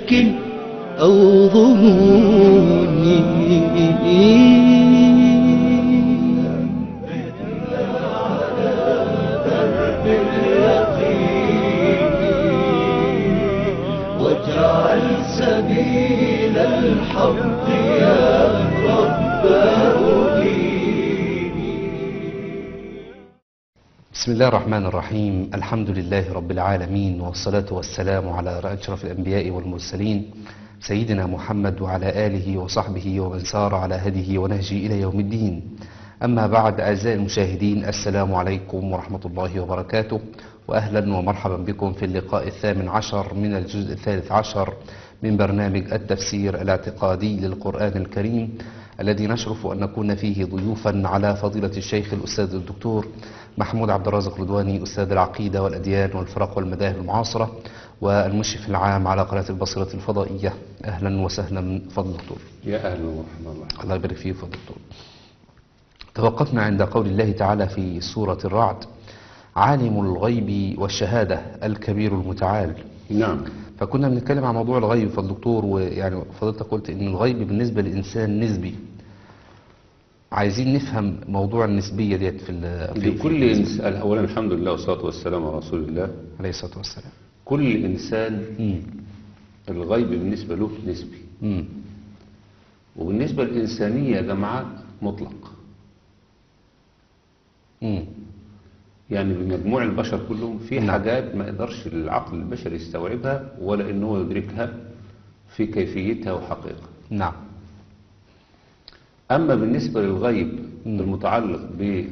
شك أو ظنون واجعل سبيل الحق يا رب بسم الله الرحمن الرحيم الحمد لله رب العالمين والصلاة والسلام على أشرف الأنبياء والمرسلين سيدنا محمد وعلى آله وصحبه ومن سار على هديه ونهجه إلى يوم الدين أما بعد أعزائي المشاهدين السلام عليكم ورحمة الله وبركاته وأهلا ومرحبا بكم في اللقاء الثامن عشر من الجزء الثالث عشر من برنامج التفسير الاعتقادي للقرآن الكريم الذي نشرف أن نكون فيه ضيوفا على فضيلة الشيخ الأستاذ الدكتور محمود عبد الرازق رضواني أستاذ العقيدة والأديان والفرق والمذاهب المعاصرة والمشرف العام على قناة البصيرة الفضائية أهلا وسهلا فضل الدكتور يا أهلا ورحمة الله الله يبارك فيك فضل الدكتور توقفنا عند قول الله تعالى في سورة الرعد عالم الغيب والشهادة الكبير المتعال نعم فكنا بنتكلم عن موضوع الغيب فالدكتور ويعني فضلتك قلت ان الغيب بالنسبة للإنسان نسبي عايزين نفهم موضوع النسبية ديت في ال- في- في لكل النسبة. إنسان أولا الحمد لله والصلاة والسلام على رسول الله عليه الصلاة والسلام كل إنسان مم. الغيب بالنسبة له نسبي مم. وبالنسبة للإنسانية يا جماعة مطلق مم. يعني بمجموع البشر كلهم في نعم. حاجات ما يقدرش العقل البشري يستوعبها ولا إن هو يدركها في كيفيتها وحقيقة نعم أما بالنسبة للغيب مم. المتعلق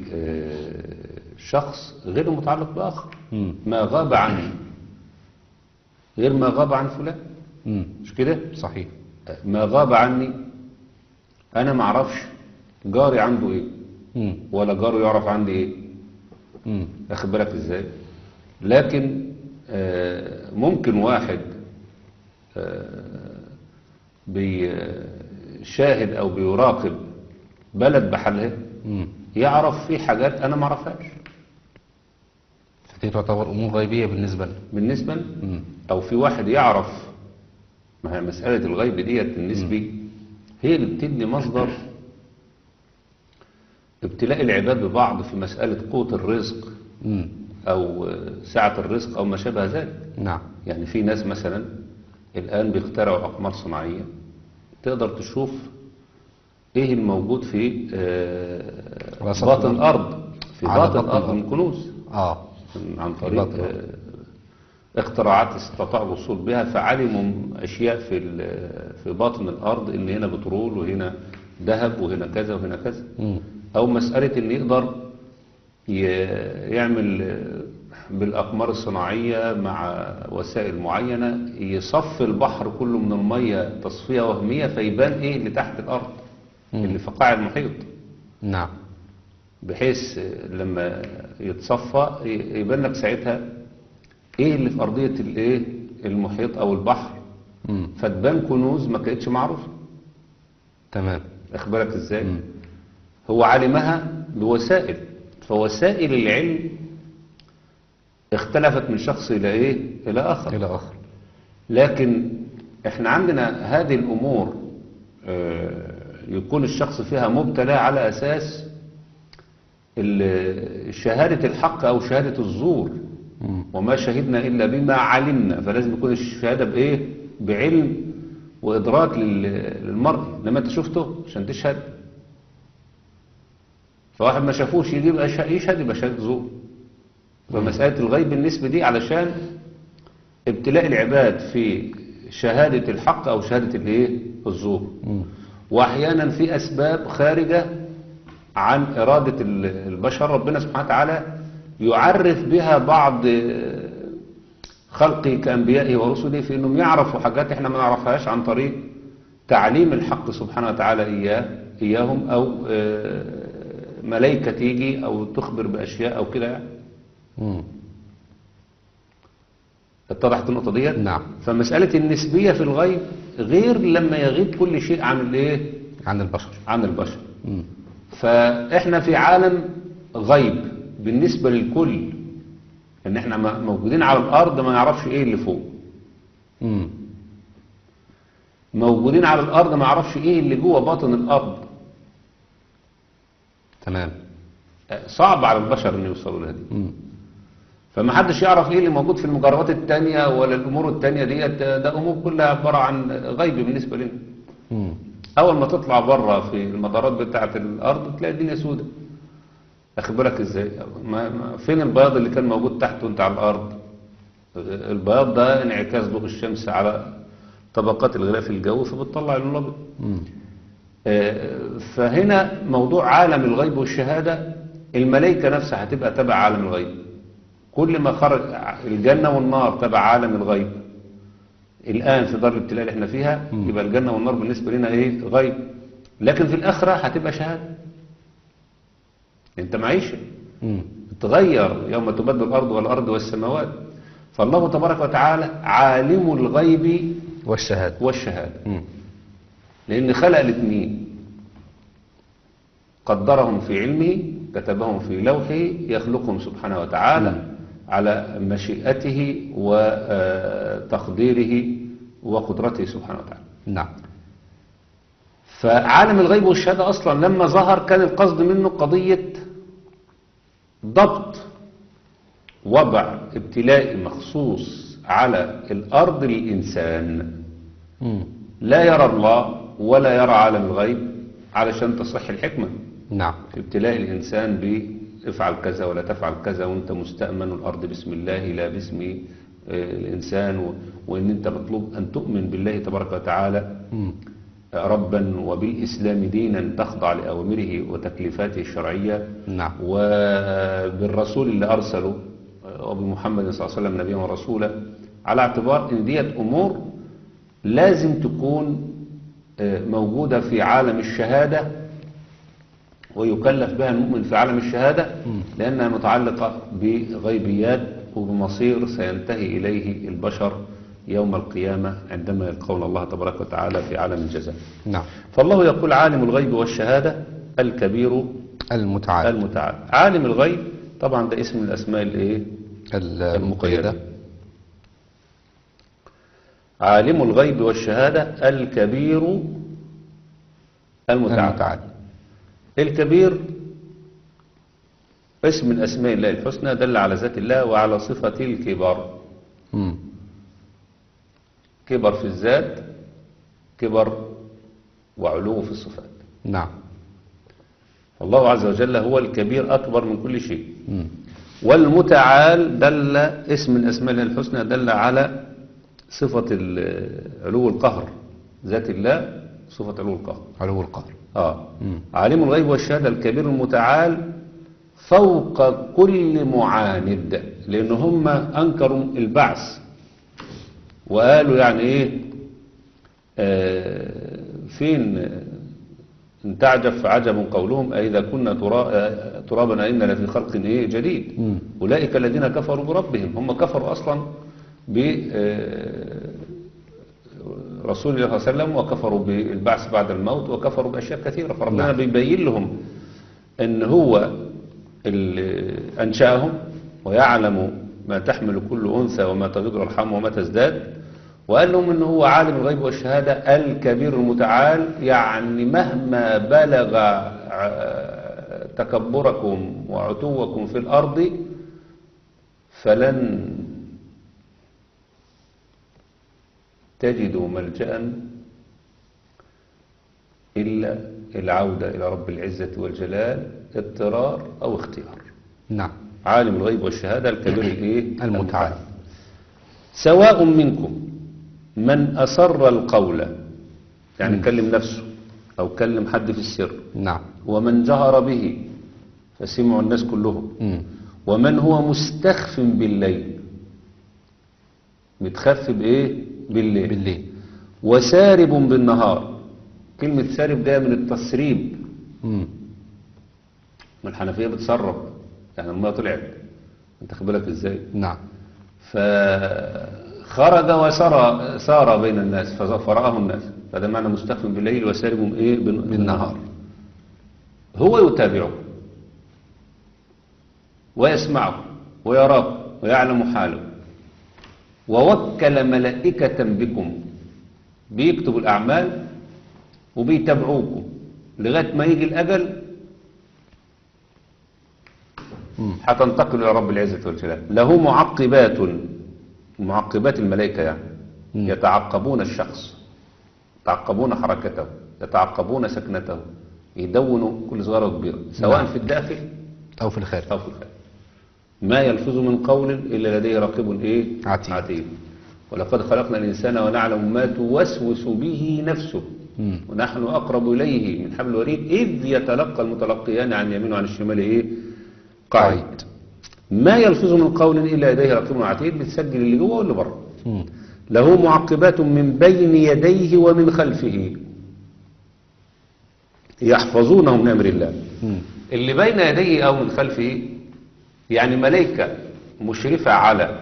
بشخص غير المتعلق بآخر مم. ما غاب عني غير ما غاب عن فلان مم. مش كده صحيح ما غاب عني انا ما اعرفش جاري عنده ايه مم. ولا جاره يعرف عندي ايه مم. واخد بالك ازاي لكن آه، ممكن واحد آه، بيشاهد او بيراقب بلد بحالها مم. يعرف فيه حاجات انا ما اعرفهاش فدي تعتبر أمور غيبية بالنسبة لنا بالنسبه لي. مم. او في واحد يعرف ما هي مسألة الغيب ديت النسبي هي اللي بتدي مصدر ابتلاء العباد ببعض في مسألة قوة الرزق مم. او سعة الرزق او ما شابه ذلك نعم يعني في ناس مثلا الآن بيخترعوا أقمار صناعية تقدر تشوف ايه الموجود في آه، على سطح باطن الأرض. الأرض في على باطن بطن الأرض الأرض. من كنوز آه عن طريق باطن الأرض. آه، اختراعات استطاعوا الوصول بها فعلموا أشياء في ال- في باطن الأرض إن هنا بترول وهنا ذهب وهنا كذا وهنا كذا مم. أو مسألة إن يقدر ي- يعمل آه، بالأقمار الصناعية مع وسائل معينة يصفي البحر كله من المية تصفية وهمية فيبان إيه اللي تحت الأرض مم. اللي في قاع المحيط نعم بحيث لما يتصفى ي- يبان لك ساعتها ايه اللي في ارضيه الايه المحيط او البحر مم. فتبان كنوز ما كانتش معروفه تمام واخد بالك ازاي مم. هو علمها بوسائل فوسائل العلم اختلفت من شخص الى ايه الى اخر إلى آخر لكن احنا عندنا هذه الامور آه، يكون الشخص فيها مبتلى على اساس ال- شهادة الحق او شهادة الزور مم. وما شهدنا الا بما علمنا فلازم يكون الشهادة بايه بعلم وادراك لل- للمرء لما انت شفته عشان تشهد فواحد ما شافوش يجي يبقى ش- يشهد يبقى شهادة زور فمسألة الغيب بالنسبة دي علشان ابتلاء العباد في شهادة الحق أو شهادة الايه الزور مم. وأحيانا في أسباب خارجة عن إرادة ال- البشر ربنا سبحانه وتعالى يعرف بها بعض آه، خلقه كأنبيائه ورسله في أنهم يعرفوا حاجات احنا ما نعرفهاش عن طريق تعليم الحق سبحانه وتعالى إياه إياهم أو آه، ملائكة تيجي أو تخبر بأشياء أو كده يعني مم. اتضحت النقطة ديت نعم. فمسألة النسبية في الغيب غير لما يغيب كل شيء عن الايه عن البشر عن البشر مم. فاحنا في عالم غيب بالنسبة للكل ان احنا م- موجودين على الارض ما نعرفش ايه اللي فوق مم. موجودين على الارض ما يعرفش ايه اللي جوه باطن الارض تمام صعب على البشر ان يوصلوا لها دي مم. فما حدش يعرف ايه اللي موجود في المجرات التانية ولا الامور التانية ديت ده امور كلها عبارة عن غيب بالنسبة لنا مم. اول ما تطلع بره في المدارات بتاعة الارض تلاقي الدنيا سودة اخد بالك ازاي ما ما فين البياض اللي كان موجود تحت وانت على الارض البياض ده انعكاس ضوء الشمس على طبقات الغلاف الجوي فبتطلع اللون الابيض مم. آه، فهنا موضوع عالم الغيب والشهادة الملائكة نفسها هتبقى تبع عالم الغيب كل ما خرج الجنة والنار تبع عالم الغيب الآن في دار الابتلاء اللي احنا فيها مم. يبقى الجنة والنار بالنسبة لنا ايه غيب لكن في الآخرة هتبقى شهادة انت معيشة مم. تغير يوم تبدل الأرض والأرض والسماوات فالله تبارك وتعالى عالم الغيب والشهادة والشهادة مم. لأن خلق الاثنين قدرهم في علمه كتبهم في لوحه يخلقهم سبحانه وتعالى على مشيئته وتقديره وقدرته سبحانه وتعالى نعم فعالم الغيب والشهادة أصلا لما ظهر كان القصد منه قضية ضبط وضع ابتلائي مخصوص على الأرض للإنسان مم. لا يرى الله ولا يرى عالم الغيب علشان تصح الحكمة نعم في ابتلاء الإنسان بافعل كذا ولا تفعل كذا وانت مستأمن الأرض باسم الله لا باسم آه، الإنسان و- وإن انت مطلوب أن تؤمن بالله تبارك وتعالى مم. ربا وبالإسلام دينا تخضع لأوامره وتكليفاته الشرعية نعم وبالرسول اللي أرسله وبمحمد صلى الله عليه وسلم نبيا ورسولا على اعتبار ان ديت أمور لازم تكون آه، موجودة في عالم الشهادة ويكلف بها المؤمن في عالم الشهادة لأنها متعلقة بغيبيات وبمصير سينتهي إليه البشر يوم القيامة عندما يلقون الله تبارك وتعالى في عالم الجزاء نعم فالله يقول عالم الغيب والشهادة الكبير المتعال المتعال عالم الغيب طبعا ده اسم من الأسماء الايه المقيدة عالم الغيب والشهادة الكبير المتعال المتعال الكبير اسم من أسماء الله الحسنى دل على ذات الله وعلى صفة الكبر مم. كبر في الذات كبر وعلو في الصفات نعم الله عز وجل هو الكبير أكبر من كل شيء مم. والمتعال دل اسم من أسماء الله الحسنى دل على صفة ال- علو القهر ذات الله صفة علو القهر علو القهر آه. مم. عالم الغيب والشهادة الكبير المتعال فوق كل معاند لأن هم أنكروا البعث وقالوا يعني إيه آه فين آه، إن تعجب فعجب قولهم أئذا كنا ترا- آه، ترابا أئنا لفي خلق إيه جديد مم. أولئك الذين كفروا بربهم هم كفروا أصلا ب آه، رسول الله صلى الله عليه وسلم وكفروا بالبعث بعد الموت وكفروا بأشياء كثيرة فربنا نعم. بيبين لهم أن هو اللي أنشأهم ويعلم ما تحمل كل أنثى وما تغيض الأرحام وما تزداد وقال لهم أنه هو عالم الغيب والشهادة الكبير المتعال يعني مهما بلغ ع- تكبركم وعتوكم في الأرض فلن تجدوا ملجأ إلا العودة إلى رب العزة والجلال اضطرار أو اختيار نعم عالم الغيب والشهادة الكبير الإيه؟ المتعال سواء منكم من أسر القول يعني كلم نفسه أو كلم حد في السر نعم ومن جهر به فسمعوا الناس كلهم مم. ومن هو مستخف بالليل متخف بإيه بالليل بالليل وسارب بالنهار كلمة سارب ده من التسريب مم. من الحنفية بتسرب يعني المية طلعت انت خد بالك ازاي نعم فخرج وسرى سار بين الناس فز- فرآه الناس فده معنى مستخف بالليل وسارب ايه بال- بالنهار هو يتابعه ويسمعه ويراه ويعلم حاله ووكل ملائكة بكم بيكتبوا الأعمال وبيتابعوكم لغاية ما يجي الأجل مم. هتنتقل إلى رب العزة والجلال له معقبات معقبات الملائكة يعني مم. يتعقبون الشخص يتعقبون حركته يتعقبون سكنته يدونوا كل صغيرة وكبيرة سواء نعم. في الداخل أو في الخارج أو في الخارج ما يلفظ من قول إلا لديه رقيب إيه؟ عتيد. عتيد ولقد خلقنا الإنسان ونعلم ما توسوس به نفسه مم. ونحن أقرب إليه من حبل الوريد إذ يتلقى المتلقيان عن يمين وعن الشمال إيه؟ قاعد قاعد. ما يلفظ من قول إلا لديه رقيب عتيد بتسجل اللي جوه واللي بره مم. له معقبات من بين يديه ومن خلفه يحفظونه من أمر الله مم. اللي بين يديه أو من خلفه يعني ملائكة مشرفة على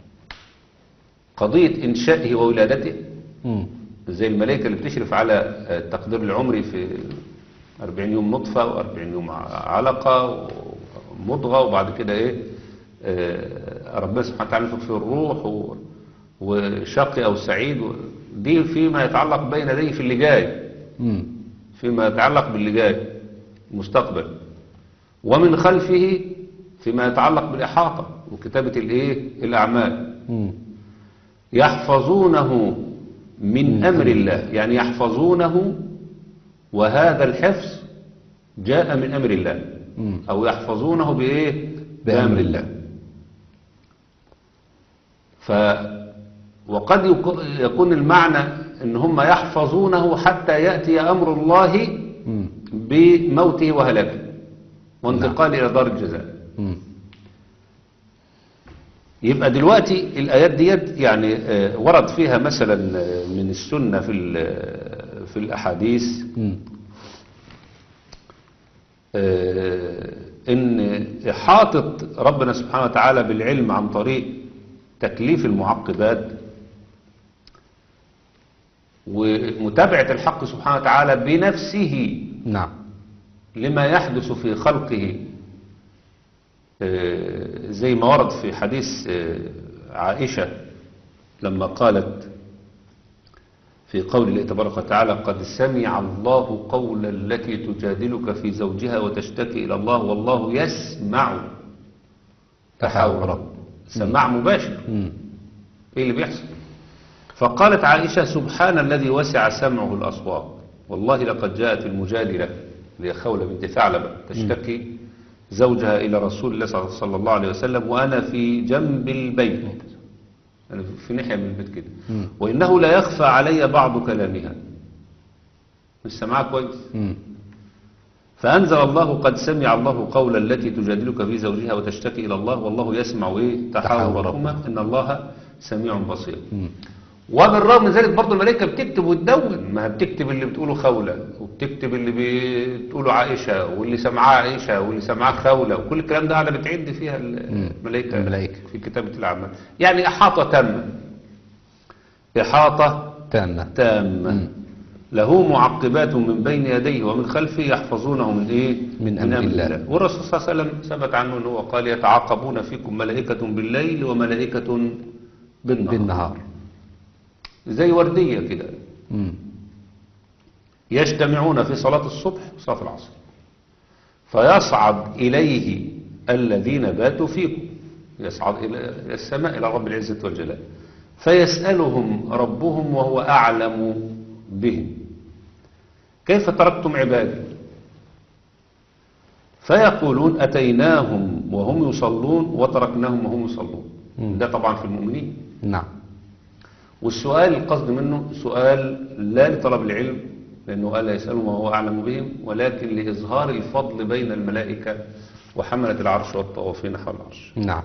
قضية إنشائه وولادته مم. زي الملائكة اللي بتشرف على التقدير العمري في 40 يوم نطفة و40 يوم علقة ومضغة وبعد كده إيه آه، ربنا سبحانه وتعالى ينفخ في الروح و- وشقي أو سعيد و- دي فيما يتعلق بين يديه في اللي جاي مم. فيما يتعلق باللي جاي المستقبل ومن خلفه فيما يتعلق بالإحاطة وكتابة الإيه الأعمال مم. يحفظونه من أمر الله يعني يحفظونه وهذا الحفظ جاء من أمر الله مم. أو يحفظونه بإيه بأمر الله. ف وقد يك- يكون المعنى ان هم يحفظونه حتى يأتي أمر الله مم. بموته وهلاكه وانتقال إلى دار الجزاء مم. يبقى دلوقتي الآيات ديت يعني آه، ورد فيها مثلا آه، من السنة في ال- في الأحاديث مم. آه، إن إحاطة ربنا سبحانه وتعالى بالعلم عن طريق تكليف المعقبات ومتابعة الحق سبحانه وتعالى بنفسه نعم لما يحدث في خلقه آه، زي ما ورد في حديث آه، عائشة لما قالت في قول الله تبارك وتعالى قد سمع الله قول التي تجادلك في زوجها وتشتكي إلى الله والله يسمع تحاورا سماع مباشر مم. ايه اللي بيحصل فقالت عائشة سبحان الذي وسع سمعه الأصوات والله لقد جاءت المجادلة اللي هي خولة بنت ثعلبة تشتكي زوجها إلى رسول الله صلى- صلى الله عليه وسلم وأنا في جنب البيت أنا في ناحية من البيت كده مم. وإنه لا يخفى علي بعض كلامها مش سمعها كويس مم. فأنزل الله قد سمع الله قول التي تجادلك في زوجها وتشتكي إلى الله والله يسمع إيه تحاوركما إن الله سميع بصير مم. وبالرغم من ذلك برضه الملائكة بتكتب وتدون ما هي بتكتب اللي بتقوله خولة وبتكتب اللي بتقوله عائشة واللي سمعها عائشة واللي سمعها خولة وكل الكلام ده قاعدة بتعد فيها الملائكة الملائكة. في كتابة الأعمال يعني إحاطة تامة إحاطة تامة تامة له معقبات من بين يديه ومن خلفه يحفظونه من ايه من أمر الله. والرسول صلى الله عليه وسلم ثبت عنه انه قال يتعاقبون فيكم ملائكة بالليل وملائكة بالنهار, بالنهار زي وردية كده مم. يجتمعون في صلاة الصبح وصلاة العصر فيصعد إليه الذين باتوا فيكم يصعد إلى السماء إلى رب العزة والجلال فيسألهم ربهم وهو أعلم بهم كيف تركتم عبادي فيقولون أتيناهم وهم يصلون وتركناهم وهم يصلون مم. ده طبعا في المؤمنين نعم والسؤال القصد منه سؤال لا لطلب العلم لأنه قال لا يسألهم وهو أعلم بهم ولكن لإظهار الفضل بين الملائكة وحملة العرش والطوافين حول العرش نعم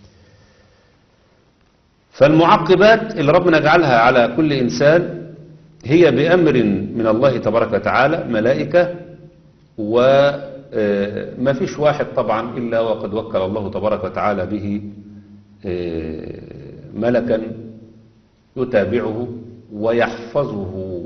فالمعقبات اللي ربنا جعلها على كل إنسان هي بأمر من الله تبارك وتعالى ملائكة وما فيش واحد طبعا إلا وقد وكل الله تبارك وتعالى به آه، ملكا يتابعه ويحفظه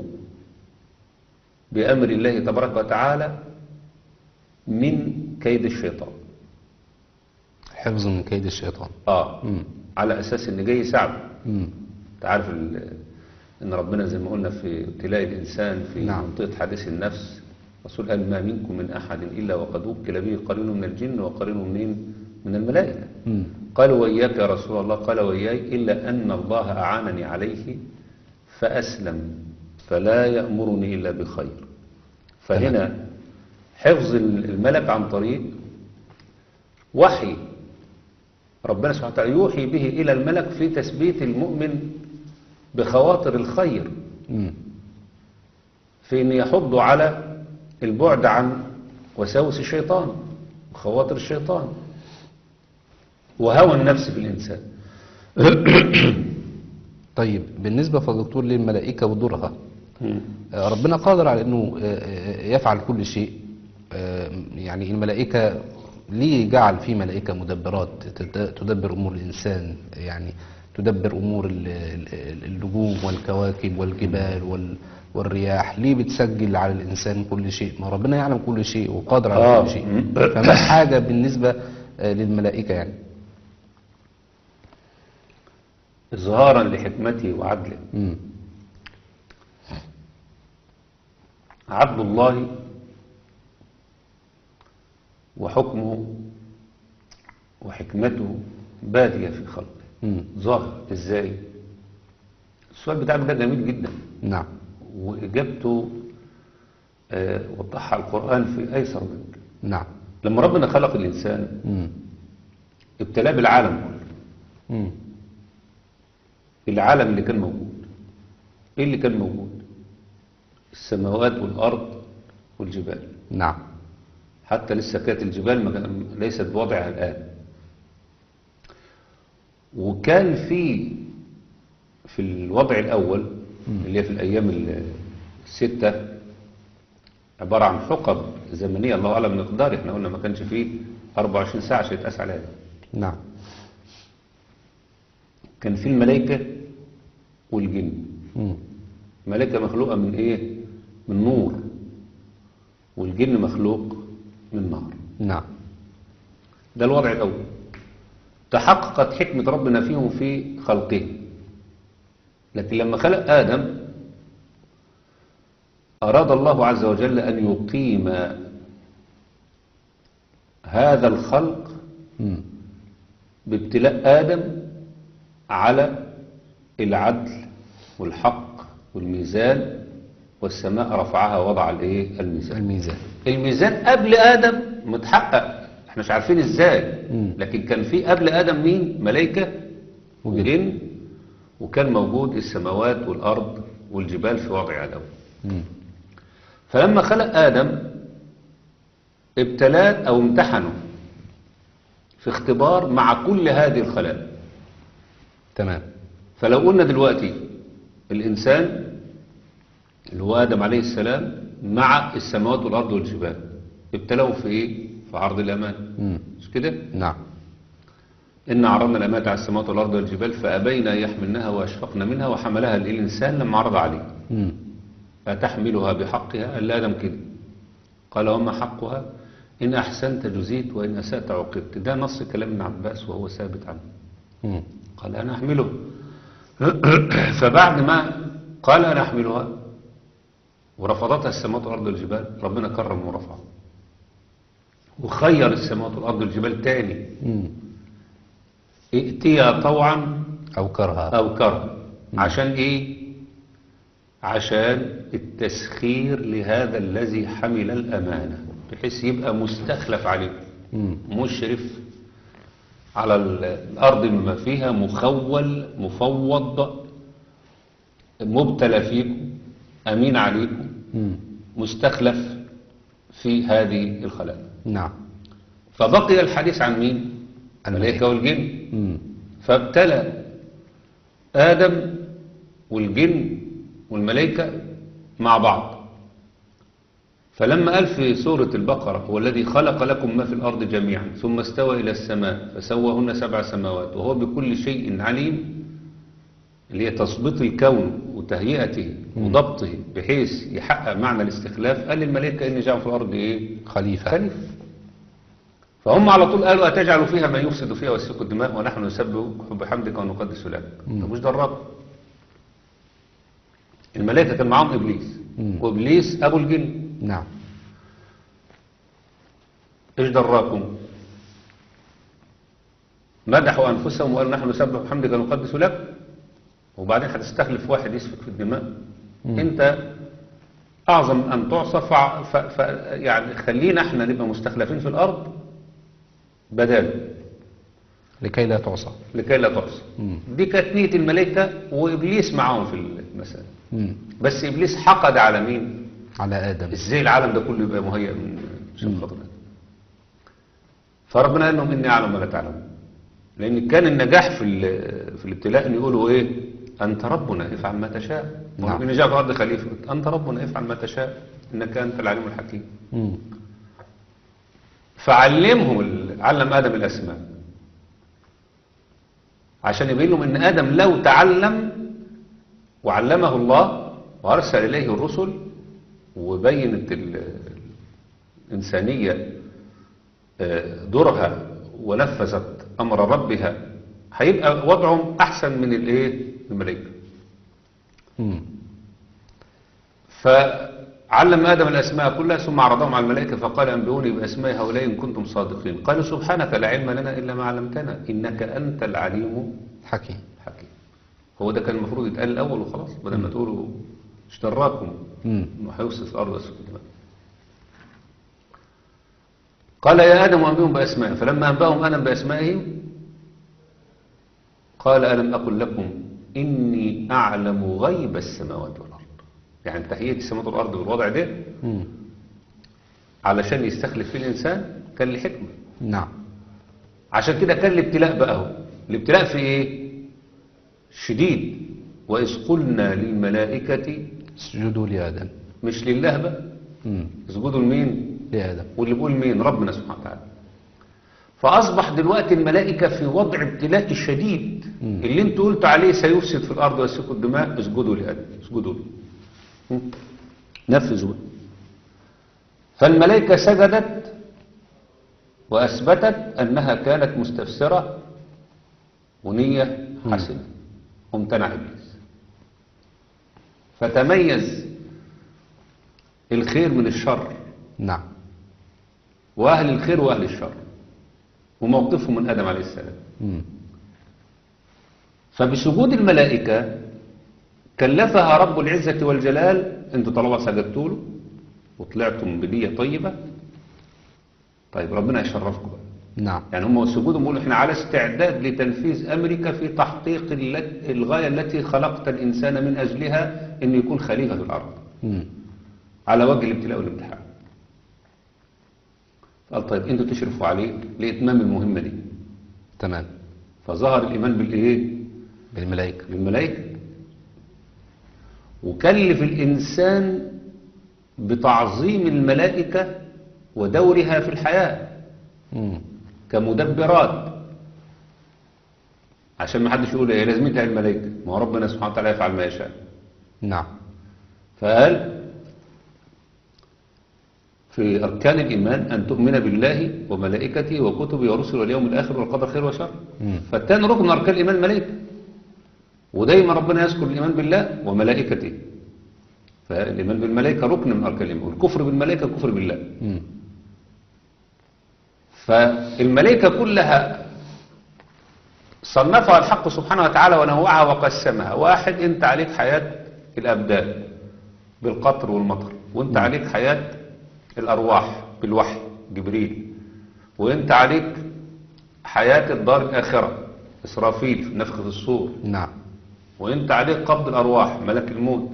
بأمر الله تبارك وتعالى من كيد الشيطان حفظ من كيد الشيطان آه مم. على أساس إن جاي يساعده مم. انت عارف ال- ان ربنا زي ما قلنا في ابتلاء الانسان في نعم. منطقه حديث النفس رسول قال ما منكم من احد الا وقد وكل به قرين من الجن وقرين منين من الملائكه مم. قالوا وإياك يا رسول الله قال وإياي إلا أن الله أعانني عليه فأسلم فلا يأمرني إلا بخير فهنا حفظ الملك عن طريق وحي ربنا سبحانه وتعالى يوحي به إلى الملك في تثبيت المؤمن بخواطر الخير مم. في أن يحض على البعد عن وساوس الشيطان وخواطر الشيطان وهوى النفس في الإنسان طيب بالنسبة فالدكتور للملائكة ودورها آه، ربنا قادر على انه آه، آه، يفعل كل شيء آه، يعني الملائكة ليه جعل في ملائكة مدبرات تد- تدبر امور الانسان يعني تدبر امور ال- ال- النجوم والكواكب والجبال وال- والرياح ليه بتسجل على الانسان كل شيء ما ربنا يعلم كل شيء وقادر على آه. كل شيء فما الحاجة بالنسبة آه، للملائكة يعني إظهارا لحكمته وعدله مم. عدل الله وحكمه وحكمته بادية في خلقه مم. ظاهر ازاي السؤال بتاعك ده جميل جدا نعم وإجابته آه، وضحها القرآن في أيسر منك نعم لما ربنا خلق الإنسان مم. ابتلاه بالعالم كله مم. العالم اللي كان موجود ايه اللي كان موجود السماوات والأرض والجبال نعم حتى لسه كانت الجبال ما كان- ليست بوضعها الآن وكان في في الوضع الأول اللي هي في الأيام ال- الستة عبارة عن حقب زمنية الله أعلم مقدار احنا قلنا ما كانش فيه 24 ساعة عشان يتقاس عليها نعم كان في الملائكة والجن مم. الملائكة مخلوقة من ايه من نور والجن مخلوق من نار نعم ده الوضع الأول تحققت حكمة ربنا فيهم في خلقه لكن لما خلق آدم أراد الله عز وجل أن يقيم هذا الخلق مم. بابتلاء آدم على العدل والحق والميزان والسماء رفعها وضع الايه الميزان الميزان الميزان قبل آدم متحقق احنا مش عارفين ازاي مم. لكن كان في قبل آدم مين ملائكة وجن وكان موجود السماوات والأرض والجبال في وضع الأول مم. فلما خلق آدم ابتلاه أو امتحنه في اختبار مع كل هذه الخلائق تمام فلو قلنا دلوقتي الإنسان اللي هو آدم عليه السلام مع السماوات والأرض والجبال ابتلوا في إيه؟ في عرض الأمان مم. مش كده؟ نعم إن عرضنا الأمانة على السماوات والأرض والجبال فأبين أن يحملنها وأشفقن منها وحملها الإنسان لما عرض عليه مم. أتحملها بحقها قال آدم كده قال وما حقها إن أحسنت جزيت وإن أسأت عوقبت ده نص كلام ابن عباس وهو ثابت عنه مم. قال أنا أحمله فبعد ما قال أنا أحملها ورفضتها السماوات والأرض والجبال ربنا كرم ورفعه وخير السماوات والأرض والجبال تاني مم. ائتيا طوعا أو كرها أو كره عشان إيه عشان التسخير لهذا الذي حمل الأمانة بحيث يبقى مستخلف عليكم مم. مشرف على ال- الأرض بما فيها مخول مفوض مبتلى فيكم أمين عليكم مم. مستخلف في هذه الخلائق نعم فبقي الحديث عن مين الملائكة والجن مم. فابتلى آدم والجن والملائكة مع بعض فلما قال في سورة البقرة هو الذي خلق لكم ما في الأرض جميعا ثم استوى إلى السماء فسواهن سبع سماوات وهو بكل شيء عليم اللي هي تظبيط الكون وتهيئته وضبطه بحيث يحقق معنى الاستخلاف قال للملائكة إن جعل في الأرض إيه؟ خليفة خليفة فهم على طول قالوا أتجعل فيها ما يفسد فيها ويسفك الدماء ونحن نسبح بحمدك ونقدس لك ده مش ده الرب الملائكة كان معاهم إبليس مم. وإبليس أبو الجن نعم إيش دراكم مدحوا أنفسهم وقالوا نحن نسبح بحمدك ونقدس لك وبعدين هتستخلف واحد يسفك في الدماء مم. أنت أعظم أن تعصى فع- ف... ف... يعني خلينا احنا نبقى مستخلفين في الأرض بداله لكي لا تعصى لكي لا تعصى مم. دي كانت نية الملائكة وإبليس معاهم في المسألة مم. بس إبليس حقد على مين على آدم ازاي العالم ده كله يبقى مهيئ من عشان خاطر ده؟ فربنا قال لهم اني اعلم ما لا تعلمون لان كان النجاح في ال- في الابتلاء ان يقولوا ايه انت ربنا افعل ما تشاء نعم. وربنا جاء في الارض خليفه انت ربنا افعل ما تشاء انك انت العليم الحكيم مم. فعلمهم ال- علم ادم الاسماء عشان يبين لهم ان ادم لو تعلم وعلمه الله وارسل اليه الرسل وبينت ال- الانسانيه آه، دورها ونفذت امر ربها هيبقى وضعهم احسن من الايه الملائكه مم. فعلم آدم الأسماء كلها ثم عرضهم على الملائكة فقال أنبئوني بأسماء هؤلاء إن كنتم صادقين قالوا سبحانك لا علم لنا إلا ما علمتنا إنك أنت العليم حكيم الحكيم هو ده كان المفروض يتقال الأول وخلاص بدل ما تقولوا اشتراكم مم. إنه هيفسد الأرض ويسفك الدماء قال يا آدم أنبئهم بأسمائهم فلما أنبأهم آدم بأسمائهم قال ألم أقل لكم إني أعلم غيب السماوات والأرض يعني تحية السماوات والأرض بالوضع ده مم. علشان يستخلف فيه الإنسان كان لحكمة نعم عشان كده كان الابتلاء بقى هو الابتلاء في إيه شديد وإذ قلنا للملائكة اسجدوا لآدم مش لله بقى مم. اسجدوا لمين لآدم واللي بيقول مين ربنا سبحانه وتعالى فأصبح دلوقتي الملائكة في وضع ابتلاء شديد مم. اللي انت قلت عليه سيفسد في الأرض ويسفك الدماء اسجدوا لآدم اسجدوا له مم. نفذوا بقى. فالملائكة سجدت وأثبتت أنها كانت مستفسرة ونية حسنة وامتنع إبليس فتميز الخير من الشر نعم وأهل الخير وأهل الشر وموقفهم من آدم عليه السلام مم. فبسجود الملائكة كلفها رب العزة والجلال انتوا طالما سجدتوا له وطلعتم بنية طيبة طيب ربنا يشرفكم بقى نعم يعني هم سجودهم بيقولوا احنا على استعداد لتنفيذ امريكا في تحقيق الل- الغاية التي خلقت الانسان من اجلها انه يكون خليفة في الارض مم. على وجه الابتلاء والامتحان قال طيب انتوا تشرفوا عليه لاتمام المهمة دي تمام فظهر الايمان بالايه بالملائكة للملائكة وكلف الإنسان بتعظيم الملائكة ودورها في الحياة مم. كمدبرات عشان ما حدش يقول ايه لازمتها الملائكة ما هو ربنا سبحانه وتعالى يفعل ما يشاء نعم فقال في أركان الإيمان أن تؤمن بالله وملائكته وكتبه ورسله واليوم الآخر والقدر خير وشر مم. فالتاني ركن من أركان الإيمان الملائكة ودايما ربنا يذكر الإيمان بالله وملائكته فالإيمان بالملائكة ركن من أركان الإيمان والكفر بالملائكة كفر بالله مم. فالملائكة كلها صنفها الحق سبحانه وتعالى ونوعها وقسمها واحد انت عليك حياة الأبدان بالقطر والمطر وانت عليك حياة الأرواح بالوحي جبريل وانت عليك حياة الدار الآخرة إسرافيل في نفخة الصور نعم وانت عليك قبض الأرواح ملك الموت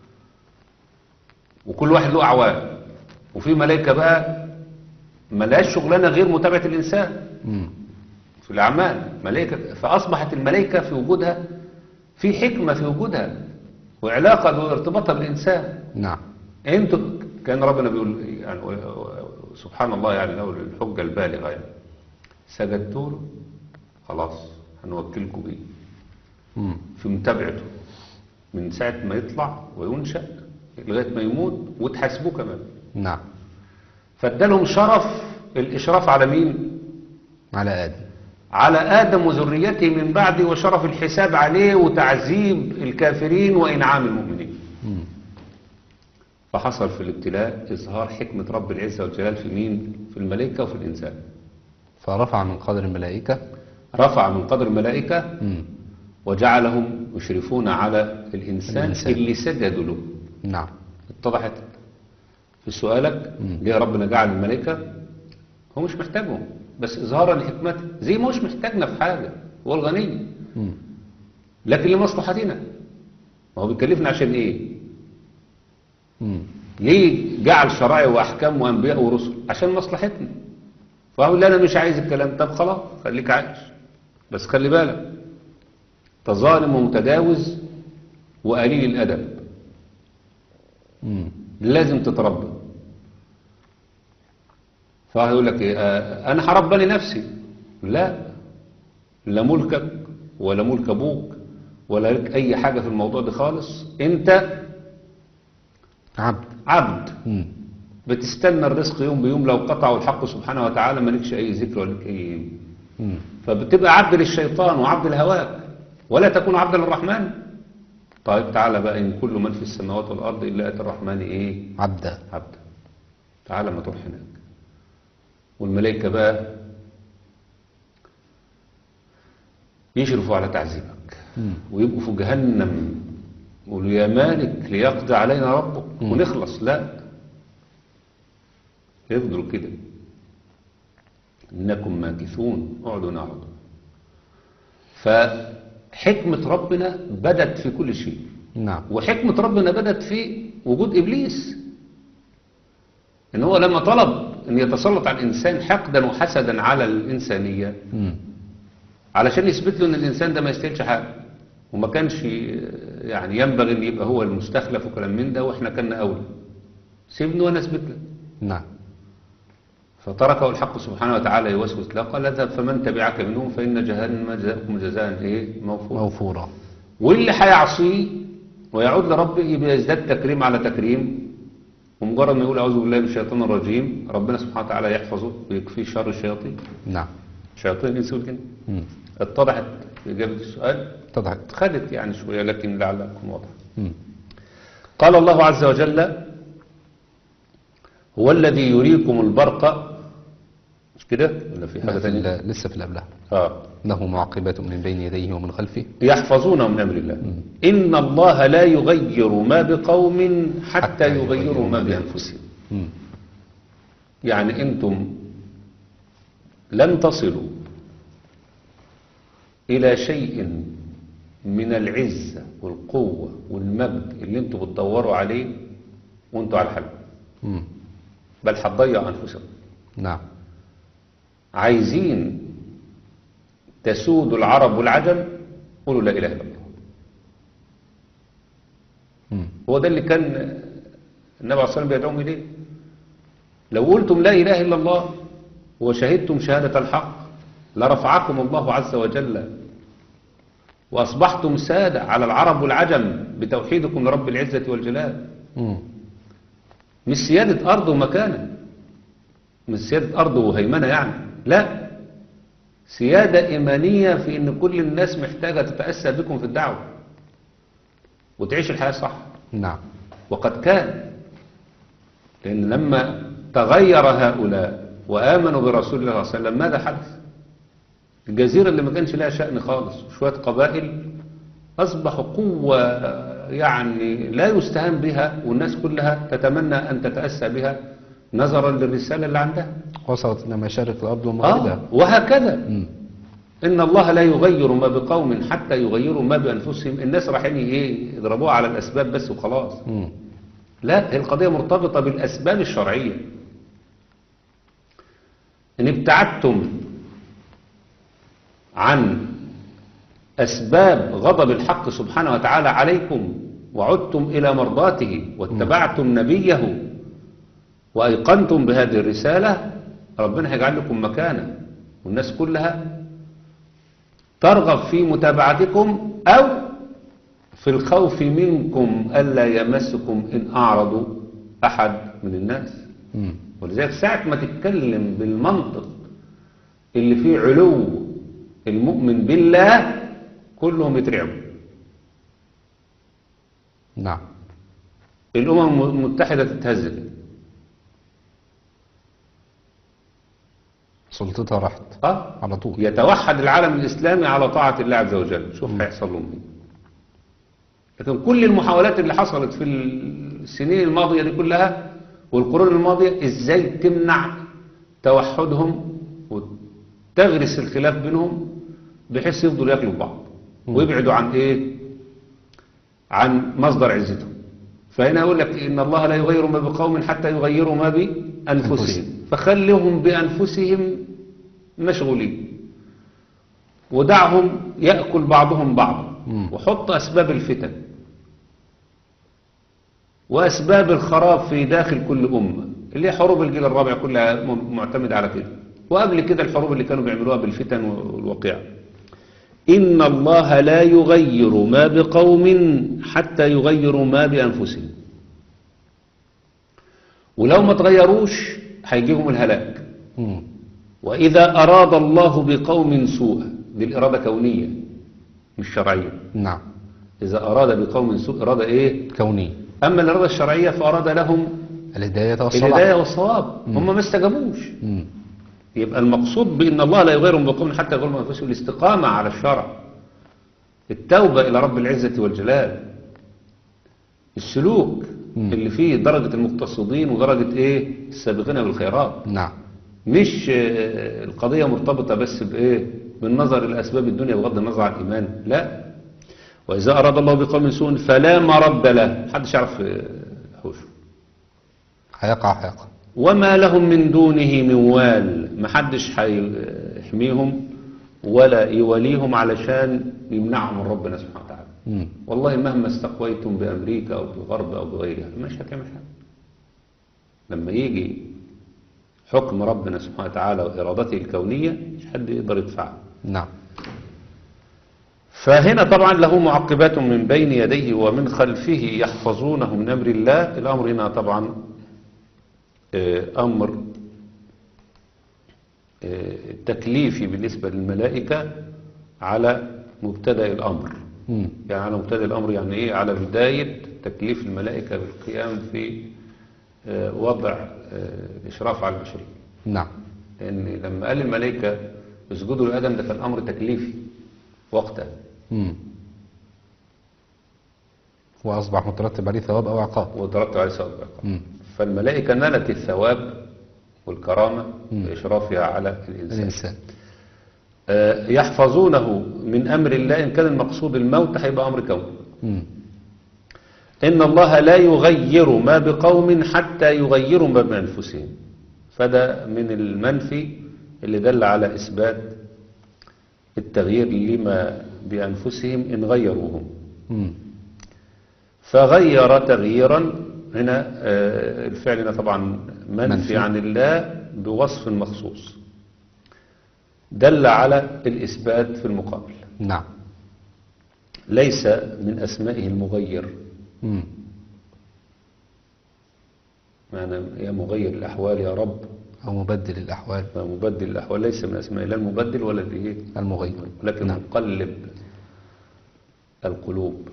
وكل واحد له أعوان وفي ملائكة بقى ملهاش شغلانة غير متابعة الإنسان مم. في الأعمال ملائكة فأصبحت الملائكة في وجودها في حكمة في وجودها وعلاقة وارتباطها بالإنسان نعم انتوا كان ربنا بيقول يعني سبحان الله يعني لو الحجة البالغة يعني سجدتوا له خلاص هنوكلكم بيه مم. في متابعته من ساعة ما يطلع وينشأ لغاية ما يموت وتحاسبوه كمان نعم فادالهم شرف الإشراف على مين؟ على آدم على آدم وذريته من بعده وشرف الحساب عليه وتعذيب الكافرين وإنعام المؤمنين مم. فحصل في الابتلاء إظهار حكمة رب العزة والجلال في مين؟ في الملائكة وفي الإنسان فرفع من قدر الملائكة رفع من قدر الملائكة مم. وجعلهم يشرفون على الإنسان, الإنسان. اللي سجدوا له نعم اتضحت في سؤالك ليه ربنا جعل الملائكة هو مش محتاجهم بس إظهارا لحكمته زي ما هوش محتاجنا في حاجة هو الغني مم. لكن لمصلحتنا ما هو بيكلفنا عشان إيه مم. ليه جعل شرائع وأحكام وأنبياء ورسل عشان مصلحتنا فأقول لا أنا مش عايز الكلام طب خلاص خليك عايش بس خلي بالك أنت ظالم ومتجاوز وقليل الأدب مم. لازم تتربى فواحد يقول لك إيه آه، انا هربني نفسي لا لا ملكك ولا ملك ابوك ولا لك اي حاجه في الموضوع ده خالص انت عبد عبد مم. بتستنى الرزق يوم بيوم لو قطعوا الحق سبحانه وتعالى مالكش اي ذكر ولا لك اي مم. فبتبقى عبد للشيطان وعبد لهواك ولا تكون عبد للرحمن طيب تعالى بقى ان كل من في السماوات والارض الا اتى الرحمن ايه عبدا عبدا تعالى ما تروح هناك والملائكة بقى يشرفوا على تعذيبك مم. ويبقوا في جهنم يقولوا يا مالك ليقضي علينا ربك مم. ونخلص لا يفضلوا كده إنكم ماكثون اقعدوا نعرض فحكمة ربنا بدت في كل شيء نعم وحكمة ربنا بدت في وجود إبليس إن هو لما طلب أن يتسلط على الإنسان حقدا وحسدا على الإنسانية مم. علشان يثبت له أن الإنسان ده ما يستاهلش حاجة وما كانش يعني ينبغي أن يبقى هو المستخلف وكلام من ده وإحنا كنا أولى سيبني وأنا أثبت لك نعم فتركه الحق سبحانه وتعالى يوسوس له قال اذهب فمن تبعك منهم فإن جهنم جزاؤكم جزاء إيه موفورا موفورا واللي هيعصيه ويعود لربه يبقى يزداد تكريم على تكريم ومجرد ما يقول اعوذ بالله من الشيطان الرجيم ربنا سبحانه وتعالى يحفظه ويكفيه شر الشياطين نعم شياطين الانس والجن مم. اتضحت في اجابه السؤال اتضحت خدت يعني شويه لكن لعل اكون واضح مم. قال الله عز وجل هو الذي يريكم البرق مش كده ولا في حاجه لا، في ثانيه ال- لسه في الأبلة اه له معقبات من بين يديه ومن خلفه يحفظون من أمر الله إن الله لا يغير ما بقوم حتى حتى يغيروا يغيروا ما ما بأنفسهم مم. يعني أنتم لن تصلوا إلى شيء من العزة والقوة والمجد اللي أنتم بتدوروا عليه وأنتم على الحل مم. بل هتضيع أنفسكم نعم عايزين تسودوا العرب والعجم قولوا لا إله إلا الله مم. هو ده اللي كان النبي عليه الصلاة والسلام بيدعوهم إليه لو قلتم لا إله إلا الله وشهدتم شهادة الحق لرفعكم الله عز وجل وأصبحتم سادة على العرب والعجم بتوحيدكم لرب العزة والجلال مم. مش سيادة أرض ومكانة مش سيادة أرض وهيمنة يعني لا سيادة إيمانية في أن كل الناس محتاجة تتأسى بكم في الدعوة وتعيش الحياة صح نعم وقد كان لأن لما تغير هؤلاء وآمنوا برسول الله صلى الله عليه وسلم ماذا حدث الجزيرة اللي ما كانش لها شأن خالص شوية قبائل أصبحوا قوة يعني لا يستهان بها والناس كلها تتمنى أن تتأسى بها نظرا للرسالة اللي عندها وصلت إلى مشارق الأرض ومغاربها آه وهكذا مم. إن الله لا يغير ما بقوم حتى يغيروا ما بأنفسهم الناس رايحين إيه يضربوها على الأسباب بس وخلاص مم. لا هي القضية مرتبطة بالأسباب الشرعية إن ابتعدتم عن أسباب غضب الحق سبحانه وتعالى عليكم وعدتم إلى مرضاته واتبعتم نبيه وأيقنتم بهذه الرسالة ربنا هيجعل لكم مكانة والناس كلها ترغب في متابعتكم أو في الخوف منكم ألا يمسكم إن أعرضوا أحد من الناس مم. ولذلك ساعة ما تتكلم بالمنطق اللي فيه علو المؤمن بالله كلهم يترعبوا نعم الأمم المتحدة تتهز كده. سلطتها راحت اه على طول يتوحد العالم الإسلامي على طاعة الله عز وجل شوف هيحصل لهم ايه لكن كل المحاولات اللي حصلت في السنين الماضية دي كلها والقرون الماضية ازاي تمنع توحدهم وتغرس الخلاف بينهم بحيث يفضلوا ياكلوا في بعض ويبعدوا عن ايه عن مصدر عزتهم فهنا يقول لك ان الله لا يغير ما بقوم حتى يغيروا ما بانفسهم أنفسهم. فخليهم بانفسهم مشغولين ودعهم ياكل بعضهم بعضا مم. وحط اسباب الفتن واسباب الخراب في داخل كل امه اللي هي حروب الجيل الرابع كلها م- معتمده على كده وقبل كده الحروب اللي كانوا بيعملوها بالفتن والوقيع إن الله لا يغير ما بقوم حتى يغيروا ما بأنفسهم ولو ما تغيروش هيجيهم الهلاك مم. وإذا أراد الله بقوم سوءا دي الإرادة كونية مش شرعية نعم إذا أراد بقوم سوء إرادة إيه كوني أما الإرادة الشرعية فأراد لهم الهداية والصلاح الهداية والصواب هم ما استجابوش مم. يبقى المقصود بأن الله لا يغير بقوم حتى يغيروا أنفسهم الاستقامة على الشرع التوبة إلى رب العزة والجلال السلوك مم. اللي فيه درجة المقتصدين ودرجة إيه السابقين بالخيرات نعم مش آه، القضية مرتبطة بس بإيه بالنظر إلى أسباب الدنيا بغض النظر عن الإيمان لا وإذا أراد الله بقوم سوء فلا مرد له محدش يعرف آه، حوشه هيقع هيقع وما لهم من دونه من وال محدش هيحميهم ولا يوليهم علشان يمنعهم من ربنا سبحانه وتعالى مم. والله مهما استقويتم بأمريكا أو بالغرب أو بغيرها مش هتعمل حاجة لما يجي حكم ربنا سبحانه وتعالى وإرادته الكونية مش حد يقدر يدفعه نعم فهنا طبعا له معقبات من بين يديه ومن خلفه يحفظونه من أمر الله الأمر هنا طبعا آه، أمر آه، تكليفي بالنسبة للملائكة على مبتدأ الأمر مم. يعني على مبتدأ الأمر يعني إيه على بداية تكليف الملائكة بالقيام في آه، وضع آه، الإشراف على البشرية نعم لأن لما قال الملائكة اسجدوا لآدم ده كان أمر تكليفي وقتها مم. وأصبح مترتب عليه ثواب أو عقاب وترتب عليه ثواب العقاب. مم. فالملائكة نالت الثواب والكرامة بإشرافها على الإنسان الإنسان آه، يحفظونه من أمر الله إن كان المقصود الموت هيبقى أمر كوني مم. إن الله لا يغير ما بقوم حتى يغيروا ما بأنفسهم فده من المنفي اللي دل على إثبات التغيير لما بأنفسهم إن غيروهم مم. فغير تغييرا هنا آه، الفعل هنا طبعا منفي منفي. عن الله بوصف مخصوص دل على الإثبات في المقابل نعم ليس من أسمائه المغير مم. معنى يا مغير الأحوال يا رب أو مبدل الأحوال مبدل الأحوال ليس من أسماء لا المبدل ولا الإيه المغير لكن نعم. مقلب القلوب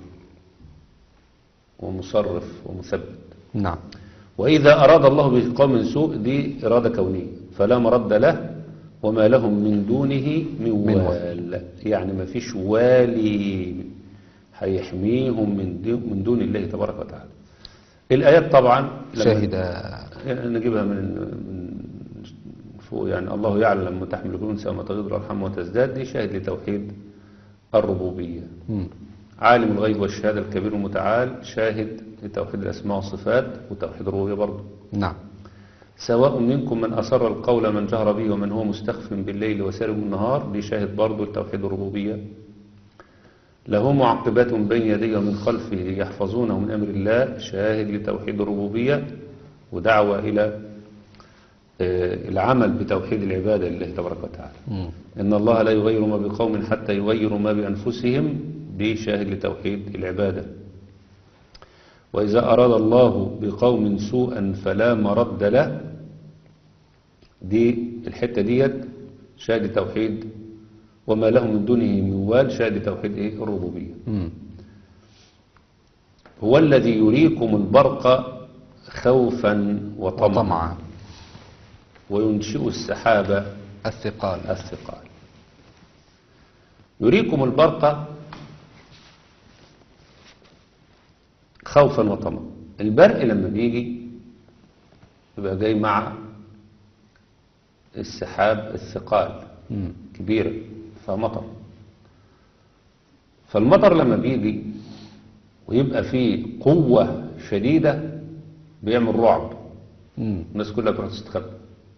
ومصرف ومثبت نعم وإذا أراد الله بقوم سوء دي إرادة كونية فلا مرد له وما لهم من دونه من من وال يعني ما فيش والي هيحميهم من دو- من دون الله تبارك وتعالى الآيات طبعا لما- شاهد نجيبها من من فوق يعني الله يعلم لما تحمل كل انثى وما تغيض الارحام وتزداد دي شاهد لتوحيد الربوبيه مم. عالم الغيب والشهاده الكبير المتعال شاهد لتوحيد الاسماء والصفات وتوحيد الربوبيه برضه نعم سواء منكم من أسر القول من جهر به ومن هو مستخف بالليل وسارب بالنهار دي شاهد برضه لتوحيد الربوبية له معقبات من بين يديه ومن خلفه يحفظونه من أمر الله شاهد لتوحيد الربوبية ودعوة إلى آه، العمل بتوحيد العبادة لله تبارك وتعالى مم. إن الله لا يغير ما بقوم حتى يغيروا ما بأنفسهم دي شاهد لتوحيد العبادة وإذا أراد الله بقوم سوءا فلا مرد له دي الحتة ديت شاهد توحيد وما لهم من دونه من وال شاهد توحيد إيه الربوبية مم. هو الذي يريكم البرق خوفا وطمعا وطمعا وينشئ السحاب الثقال الثقال يريكم البرق خوفا وطمعا البرق لما بيجي يبقى جاي مع السحاب الثقال مم. كبيرة فمطر فالمطر لما بيجي ويبقى فيه قوة شديدة بيعمل رعب مم. الناس كلها بتروح تستخبى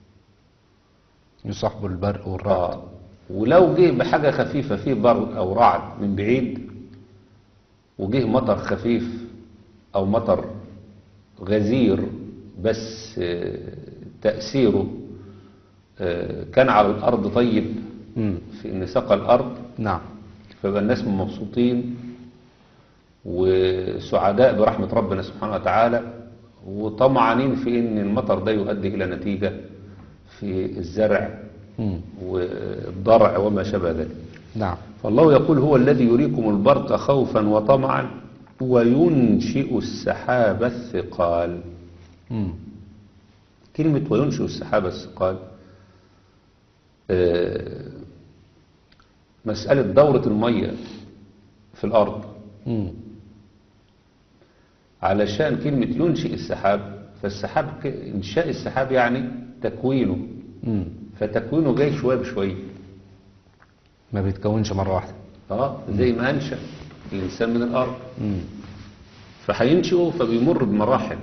يصاحب البرق والرعد آه. ولو جه بحاجة خفيفة فيه برق أو رعد من بعيد وجه مطر خفيف أو مطر غزير بس آه، تأثيره آه، كان على الأرض طيب مم. في إن سقى الأرض نعم فيبقى الناس مبسوطين وسعداء برحمة ربنا سبحانه وتعالى وطمعانين في ان المطر ده يؤدي الى نتيجة في الزرع مم. والضرع وما شابه ذلك نعم فالله يقول هو الذي يريكم البرق خوفا وطمعا وينشئ السحاب الثقال مم. كلمة وينشئ السحاب الثقال آه، مسألة دورة المية في الأرض مم. علشان كلمة ينشئ السحاب فالسحاب ك- إنشاء السحاب يعني تكوينه مم. فتكوينه جاي شوية بشوية ما بيتكونش مرة واحدة اه زي ما أنشأ الإنسان من الأرض مم. فهينشئه فبيمر بمراحل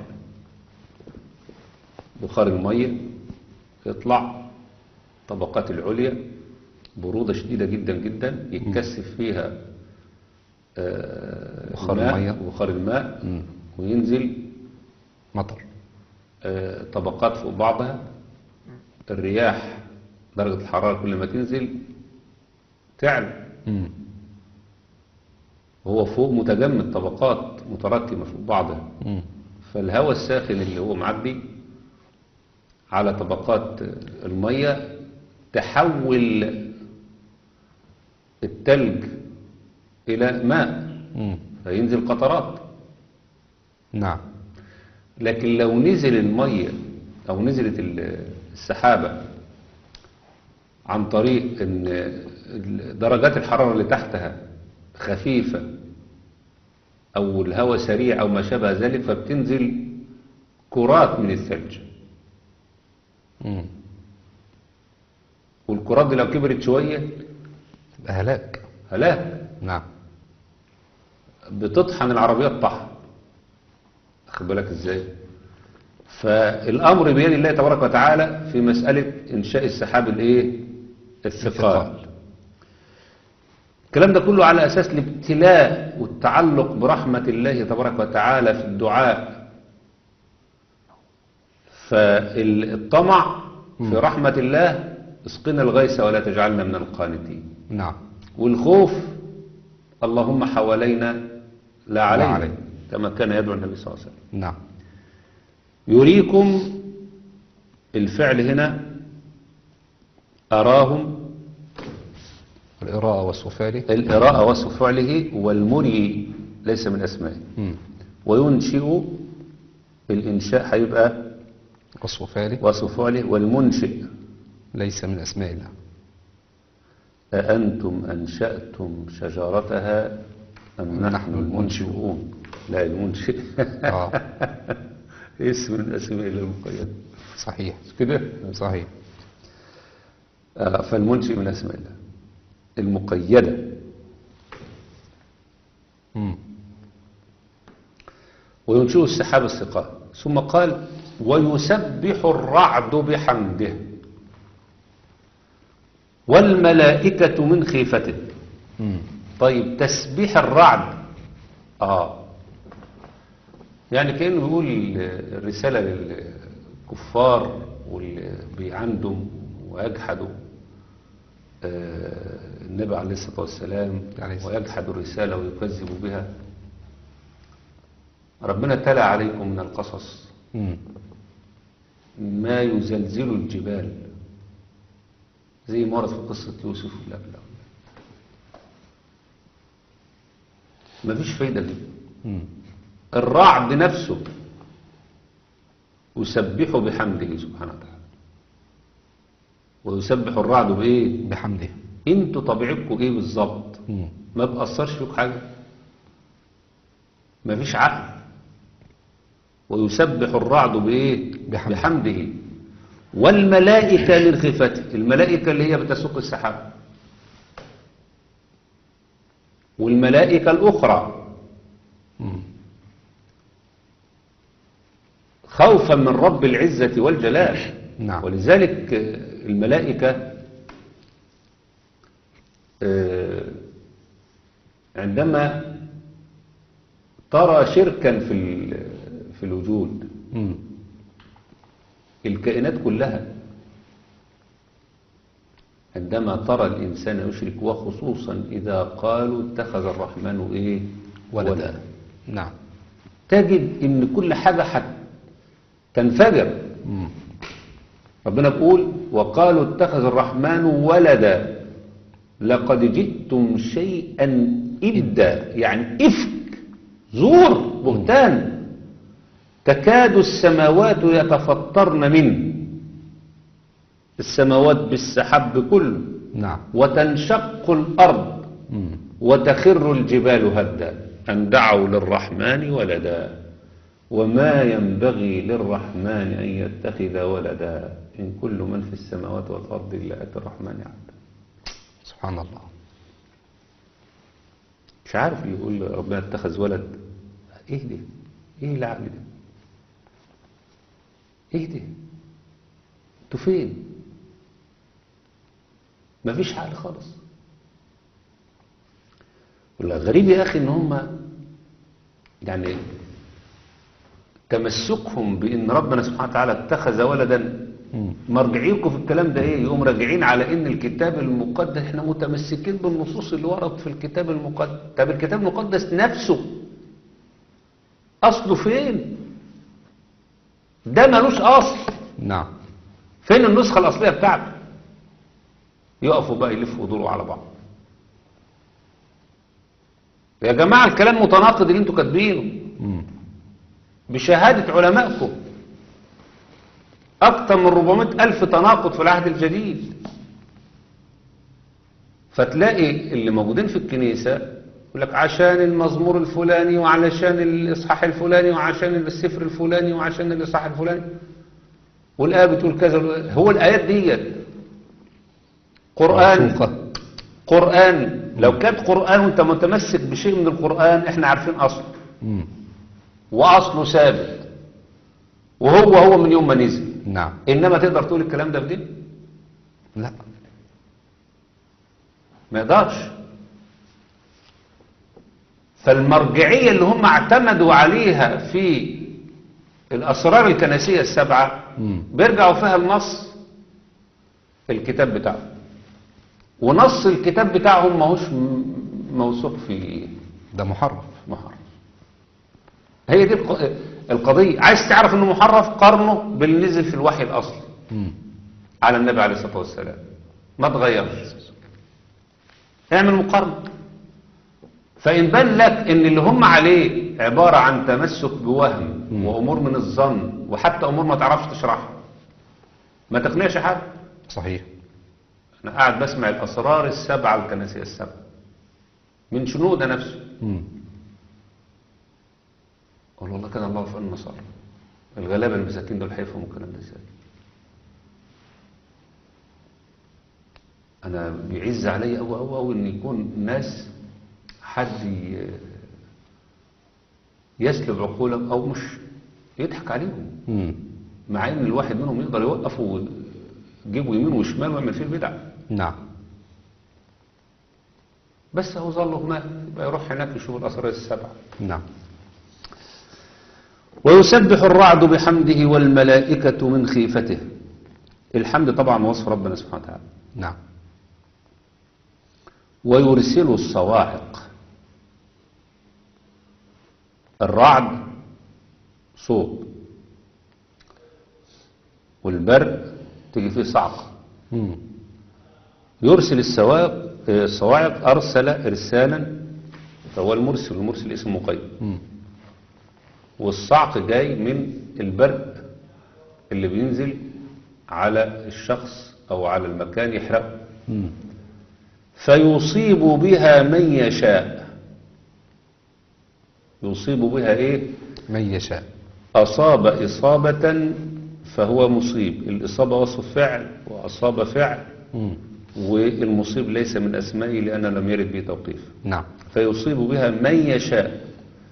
بخار المية يطلع طبقات العليا برودة شديدة جدا جدا يتكثف فيها آه، بخار الماء المية. وبخار الماء مم. وينزل مطر آه، طبقات فوق بعضها الرياح درجة الحرارة كل ما تنزل تعلى مم. وهو فوق متجمد طبقات متراكمة فوق بعضها مم. فالهواء الساخن اللي هو معدي على طبقات المية تحول التلج إلى ماء مم. فينزل قطرات نعم لكن لو نزل المية أو نزلت ال- السحابة عن طريق ان ال- درجات الحرارة اللي تحتها خفيفة أو الهواء سريع أو ما شابه ذلك فبتنزل كرات من الثلج مم. والكرات دي لو كبرت شوية يبقى هلاك هلاك نعم بتطحن العربيات طحن واخد بالك ازاي فالامر بيد الله تبارك وتعالى في مسألة انشاء السحاب الايه الثقال الثقال. الكلام ده كله على اساس الابتلاء والتعلق برحمة الله تبارك وتعالى في الدعاء فالطمع في رحمة الله اسقنا الغيث ولا تجعلنا من القانتين نعم والخوف اللهم حوالينا لا علينا علينا. كما كان يدعو النبي صلى الله عليه وسلم نعم يريكم الفعل هنا أراهم الإراءة وصف فعله الإراءة وصف فعله والمري ليس من أسمائه مم. وينشئ الإنشاء هيبقى وصف فعله وصف فعله والمنشئ ليس من أسماء الله أأنتم أنشأتم شجرتها أم نحن المنشئون لا المنشئ آه اسم من أسماء الله المقيدة صحيح مش كده صحيح آه، فالمنشئ من أسماء الله المقيدة مم. وينشئ السحاب الثقال ثم قال ويسبح الرعد بحمده والملائكة من خيفته مم. طيب تسبيح الرعد اه يعني كأنه بيقول الرسالة للكفار واللي بيعندوا ويجحدوا آه، النبي عليه الصلاة والسلام عليه الصلاة ويجحدوا الرسالة ويكذبوا بها ربنا تلا عليكم من القصص مم. ما يزلزل الجبال زي ما ورد في قصة يوسف لا لا ما فيش فايدة دي مم. الرعد نفسه يسبح بحمده سبحانه وتعالى ويسبح الرعد بايه بحمده انتوا طبيعتكم ايه بالظبط مم. ما بأثرش فيك حاجة ما فيش عقل ويسبح الرعد بإيه بحمده. بحمده والملائكة من خفته الملائكة اللي هي بتسوق السحاب والملائكة الأخرى مم. خوفا من رب العزة والجلال نعم. ولذلك آه، الملائكة آه، عندما ترى شركا في ال- في الوجود مم. الكائنات كلها عندما ترى الإنسان يشرك وخصوصا إذا قالوا اتخذ الرحمن إيه ولدا نعم تجد إن كل حاجة حت تنفجر مم. ربنا بيقول وقالوا اتخذ الرحمن ولدا لقد جئتم شيئا إدا يعني إفك زور بهتان تكاد السماوات يتفطرن منه السماوات بالسحب كله نعم وتنشق الأرض مم. وتخر الجبال هدا أن دعوا للرحمن ولدا وما ينبغي للرحمن أن يتخذ ولدا إن كل من في السماوات والأرض إلا أتى الرحمن عبدا سبحان الله مش عارف اللي يقول ربنا اتخذ ولد ايه ده ايه العقل ده ايه ده انتوا فين مفيش عقل خالص ولا غريب يا اخي ان هم يعني تمسكهم بان ربنا سبحانه وتعالى اتخذ ولدا مم. مرجعيكم في الكلام ده ايه يقوم راجعين على ان الكتاب المقدس احنا متمسكين بالنصوص اللي ورد في الكتاب المقدس طب الكتاب المقدس نفسه اصله فين ده ملوش اصل نعم فين النسخة الاصلية بتاعته يقفوا بقى يلفوا ودوروا على بعض يا جماعة الكلام متناقض اللي انتوا كاتبينه مم. بشهادة علمائكم أكثر من 400 ألف تناقض في العهد الجديد فتلاقي اللي موجودين في الكنيسة يقول لك عشان المزمور الفلاني وعلشان الإصحاح الفلاني وعشان السفر الفلاني وعشان الإصحاح الفلاني والآية بتقول كذا هو الآيات ديت قرآن موثوقة. قرآن لو كانت قرآن وانت متمسك بشيء من القرآن احنا عارفين أصله مم. واصله ثابت وهو هو من يوم ما نزل نعم انما تقدر تقول الكلام ده بدين لا ما يقدرش فالمرجعية اللي هم اعتمدوا عليها في الأسرار الكنسية السبعة مم. بيرجعوا فيها النص الكتاب بتاعهم ونص الكتاب بتاعهم ماهوش م- موثوق فيه ده محرف محرف هي دي الق- القضية عايز تعرف انه محرف قارنه باللي نزل في الوحي الاصلي مم. على النبي عليه الصلاة والسلام ما تغيرش اعمل مقارنة فإن بان لك ان اللي هم عليه عبارة عن تمسك بوهم مم. وأمور من الظن وحتى أمور ما تعرفش تشرحها ما تقنعش حد صحيح أنا قاعد بسمع الأسرار السبعة الكنسية السبعة من شنو ده نفسه مم. قال والله كان الله في النصارى الغلابة المساكين دول هيفهموا الكلام ده ازاي انا بيعز عليا قوي قوي قوي ان يكون ناس حد ي- يسلب عقولهم او مش يضحك عليهم مم. مع ان الواحد منهم يقدر يوقفه ويجيبه يمين وشمال ويعمل فيه البدع نعم بس هو ظل هناك يبقى يروح هناك يشوف الاسرار السبعه نعم ويسبح الرعد بحمده والملائكة من خيفته الحمد طبعا وصف ربنا سبحانه وتعالى نعم ويرسل الصواعق الرعد صوت والبرق تيجي فيه صعقة مم. يرسل السواق الصواعق أرسل إرسالا فهو المرسل المرسل اسم مقيد مم. والصعق جاي من البرق اللي بينزل على الشخص أو على المكان يحرقه مم. فيصيب بها من يشاء يصيب بها ايه من يشاء أصاب إصابة فهو مصيب الإصابة وصف فعل وأصاب فعل مم. والمصيب ليس من أسمائه لأنه لم يرد به توقيف نعم فيصيب بها من يشاء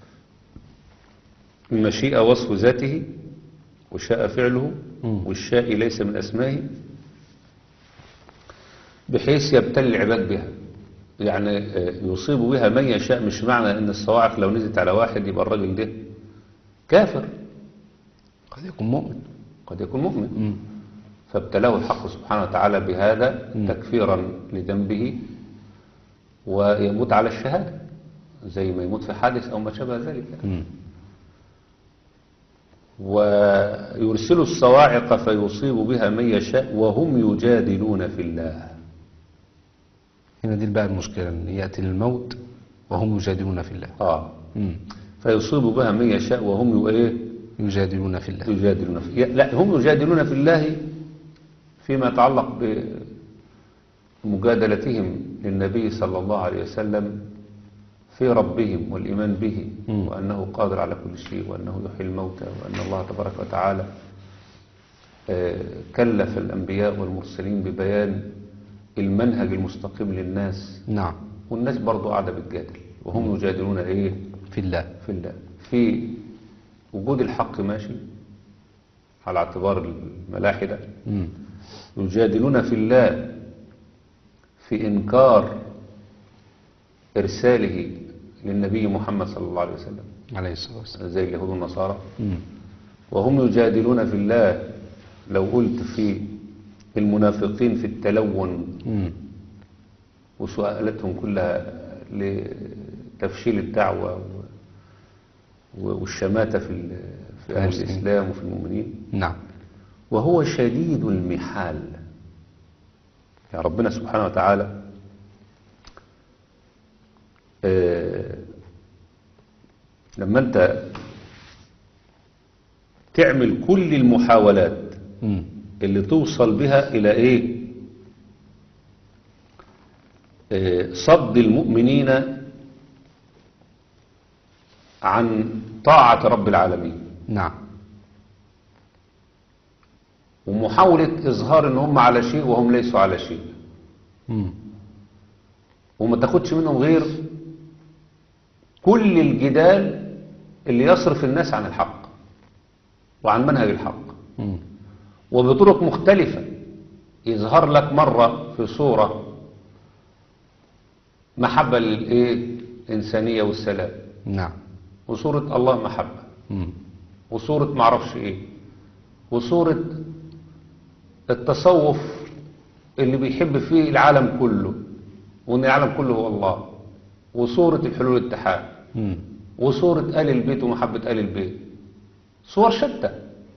المشيئة وصف ذاته وشاء فعله مم. والشاء ليس من أسمائه بحيث يبتلي العباد بها يعني آه، يصيب بها من يشاء مش معنى ان الصواعق لو نزلت على واحد يبقى الراجل ده كافر قد يكون مؤمن قد يكون مؤمن مم. فابتلاه الحق سبحانه وتعالى بهذا مم. تكفيرا لذنبه ويموت على الشهادة زي ما يموت في حادث أو ما شابه ذلك مم. ويرسل الصواعق فيصيب بها من يشاء وهم يجادلون في الله هنا دي بقى المشكلة ان يأتي الموت وهم يجادلون في الله آه مم. فيصيب بها من يشاء وهم ايه يجادلون في الله يجادلون في لا هم يجادلون في الله فيما يتعلق بمجادلتهم للنبي صلى الله عليه وسلم في ربهم والإيمان به مم. وأنه قادر على كل شيء وأنه يحيي الموتى وأن الله تبارك وتعالى آه، كلف الأنبياء والمرسلين ببيان المنهج المستقيم للناس نعم والناس برضو قاعدة بتجادل وهم يجادلون إيه في الله في الله في وجود الحق ماشي على اعتبار الملاحدة مم. يجادلون في الله في إنكار إرساله للنبي محمد صلى الله عليه وسلم عليه الصلاة والسلام زي اليهود والنصارى مم. وهم يجادلون في الله لو قلت في المنافقين في التلون مم. وسؤالتهم كلها لتفشيل الدعوة و- و- والشماتة في ال- في أهل المسلمين. الإسلام وفي المؤمنين نعم وهو شديد المحال يا ربنا سبحانه وتعالى آه، لما أنت تعمل كل المحاولات مم. اللي توصل بها إلى إيه آه، صد المؤمنين عن طاعة رب العالمين نعم ومحاولة إظهار إن هم على شيء وهم ليسوا على شيء مم. وما تاخدش منهم غير كل الجدال اللي يصرف الناس عن الحق وعن منهج الحق مم. وبطرق مختلفة يظهر لك مرة في صورة محبة للإيه الإنسانية والسلام نعم وصورة الله محبة مم. وصورة معرفش إيه وصورة التصوف اللي بيحب فيه العالم كله وإن العالم كله هو الله وصورة الحلول الاتحاد مم. وصورة آل البيت ومحبة آل البيت صور شتى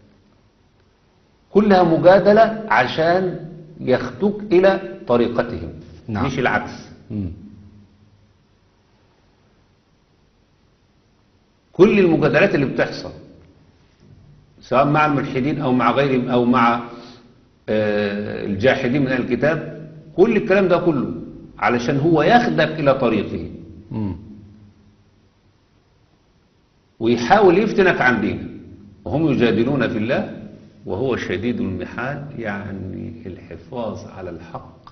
كلها مجادلة عشان يخدوك إلى طريقتهم نعم. مش العكس مم. كل المجادلات اللي بتحصل سواء مع الملحدين أو مع غيرهم أو مع آه، الجاحدين من أهل الكتاب كل الكلام ده كله علشان هو يخدك إلى طريقه مم. ويحاول يفتنك عن دينك وهم يجادلون في الله وهو شديد المحال يعني الحفاظ على الحق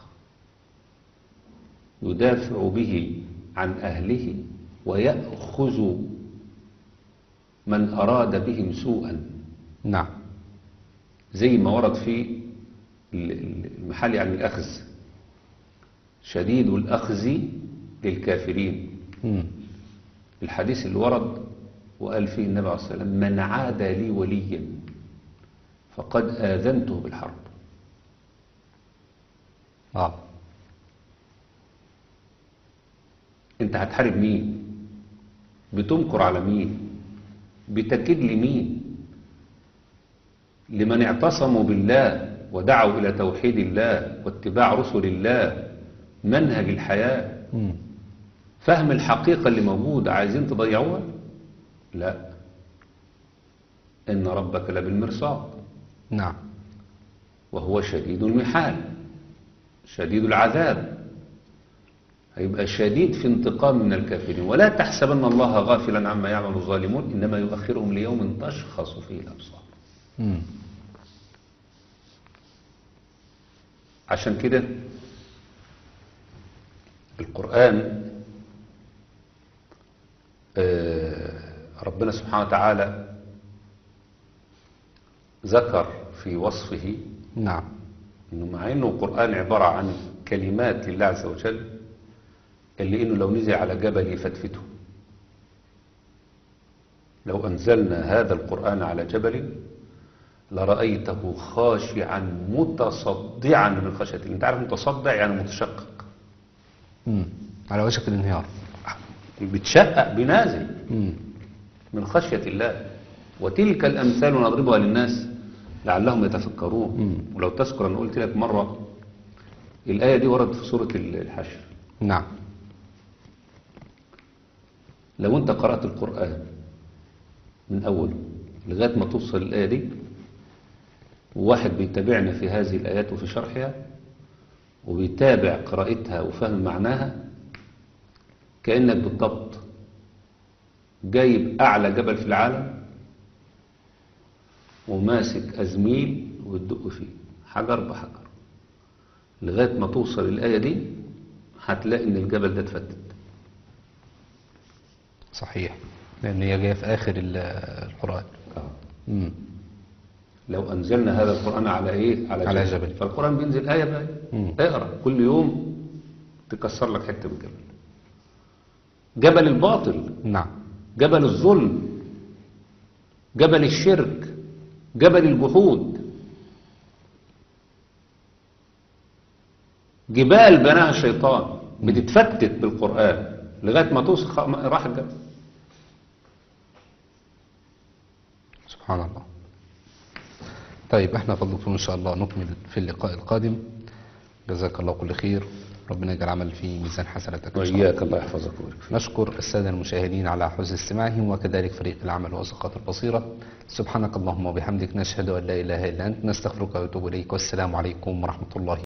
يدافع به عن أهله ويأخذ من أراد بهم سوءا نعم زي ما ورد في ال- ال- المحل يعني الأخذ شديد الأخذ للكافرين مم. الحديث اللي ورد وقال فيه النبي عليه الصلاة والسلام من عاد لي وليا فقد آذنته بالحرب اه انت هتحارب مين بتنكر على مين بتكيد لمين لمن اعتصموا بالله ودعوا إلى توحيد الله واتباع رسل الله منهج الحياة مم. فهم الحقيقة اللي موجودة عايزين تضيعوها لا إن ربك لبالمرصاد نعم وهو شديد المحال شديد العذاب هيبقى شديد في انتقام من الكافرين ولا تحسبن الله غافلا عما يعمل الظالمون إنما يؤخرهم ليوم تشخص فيه الأبصار مم. عشان كده القرآن آه، ربنا سبحانه وتعالى ذكر في وصفه نعم انه مع انه القرآن عبارة عن كلمات لله عز وجل اللي انه لو نزل على جبل يفتفته لو انزلنا هذا القرآن على جبل لرأيته خاشعا متصدعا من خشية الله انت عارف متصدع يعني متشقق مم. على وشك الانهيار بتشقق بنازل مم. من خشية الله وتلك الأمثال نضربها للناس لعلهم يتفكرون مم. ولو تذكر أنا قلت لك مرة الآية دي وردت في سورة الحشر نعم لو أنت قرأت القرآن من أوله لغاية ما توصل الآية دي وواحد بيتابعنا في هذه الآيات وفي شرحها وبيتابع قراءتها وفهم معناها كأنك بالضبط جايب أعلى جبل في العالم وماسك أزميل وتدق فيه حجر بحجر لغاية ما توصل الآية دي هتلاقي إن الجبل ده اتفتت صحيح لأن هي جاية في آخر ال- القرآن مم. لو أنزلنا هذا القرآن على إيه؟ على, على جبل. فالقرآن بينزل آية بآية مم. اقرأ كل يوم تكسر لك حتة من الجبل جبل الباطل نعم جبل الظلم جبل الشرك جبل الجحود جبال بناها الشيطان بتتفتت بالقرآن لغاية ما توصل خ- راح الجبل سبحان الله طيب احنا فضلكم ان شاء الله نكمل في اللقاء القادم جزاك الله كل خير ربنا يجعل عمل في ميزان حسناتك إن شاء الله. وإياك الله يحفظك ويبارك فيك نشكر السادة المشاهدين على حسن استماعهم وكذلك فريق العمل وزقات البصيرة سبحانك اللهم وبحمدك نشهد أن لا إله إلا أنت نستغفرك ونتوب إليك والسلام عليكم ورحمة الله